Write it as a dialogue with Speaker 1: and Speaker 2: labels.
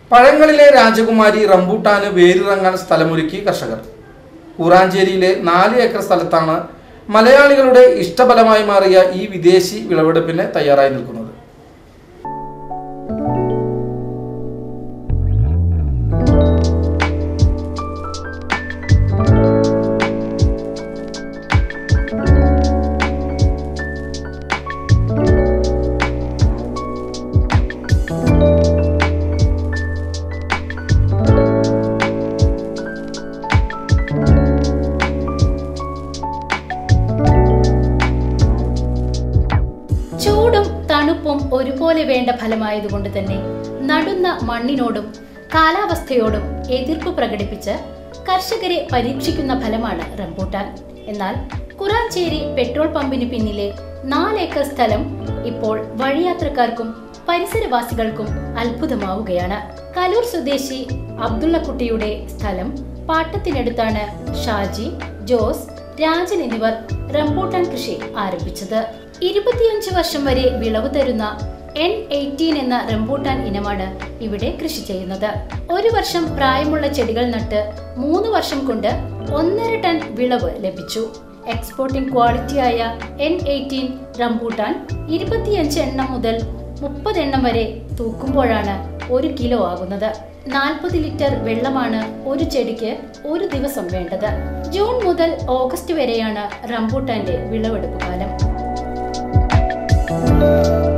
Speaker 1: പഴങ്ങളിലെ രാജകുമാരി റംബൂട്ടാന് വേരിറങ്ങാൻ സ്ഥലമൊരുക്കി കർഷകർ കൂറാഞ്ചേരിയിലെ നാല് ഏക്കർ സ്ഥലത്താണ് മലയാളികളുടെ ഇഷ്ടഫലമായി മാറിയ ഈ വിദേശി വിളവെടുപ്പിന് തയ്യാറായി നിൽക്കുന്നത്
Speaker 2: ചൂടും തണുപ്പും ഒരുപോലെ വേണ്ട ഫലമായതുകൊണ്ട് തന്നെ നടുന്ന മണ്ണിനോടും കാലാവസ്ഥയോടും എതിർപ്പ് പ്രകടിപ്പിച്ച് കർഷകരെ പരീക്ഷിക്കുന്ന ഫലമാണ് റംബൂട്ടാൻ എന്നാൽ കുറാഞ്ചേരി പെട്രോൾ പമ്പിന് പിന്നിലെ നാലേക്കർ സ്ഥലം ഇപ്പോൾ വഴിയാത്രക്കാർക്കും പരിസരവാസികൾക്കും അത്ഭുതമാവുകയാണ് കലൂർ സ്വദേശി അബ്ദുള്ളക്കുട്ടിയുടെ സ്ഥലം പാട്ടത്തിനടുത്താണ് ഷാജി ജോസ് രാജൻ എന്നിവർ റംബൂട്ടാൻ കൃഷി ആരംഭിച്ചത് ഇരുപത്തിയഞ്ച് വർഷം വരെ വിളവ് തരുന്ന എൻ എയ്റ്റീൻ എന്ന റംബൂട്ടാൻ ഇനമാണ് ഇവിടെ കൃഷി ചെയ്യുന്നത് ഒരു വർഷം പ്രായമുള്ള ചെടികൾ നട്ട് മൂന്ന് വർഷം കൊണ്ട് ഒന്നര ടൺ വിളവ് ലഭിച്ചു എക്സ്പോർട്ടിംഗ് ക്വാളിറ്റിയായ എൻ എയ്റ്റീൻ റംബൂട്ടാൻ ഇരുപത്തിയഞ്ച് എണ്ണം മുതൽ മുപ്പത് എണ്ണം വരെ തൂക്കുമ്പോഴാണ് ഒരു കിലോ ആകുന്നത് നാൽപ്പത് ലിറ്റർ വെള്ളമാണ് ഒരു ചെടിക്ക് ഒരു ദിവസം വേണ്ടത് ജൂൺ മുതൽ ഓഗസ്റ്റ് വരെയാണ് റംബൂട്ടാന്റെ വിളവെടുപ്പ് കാലം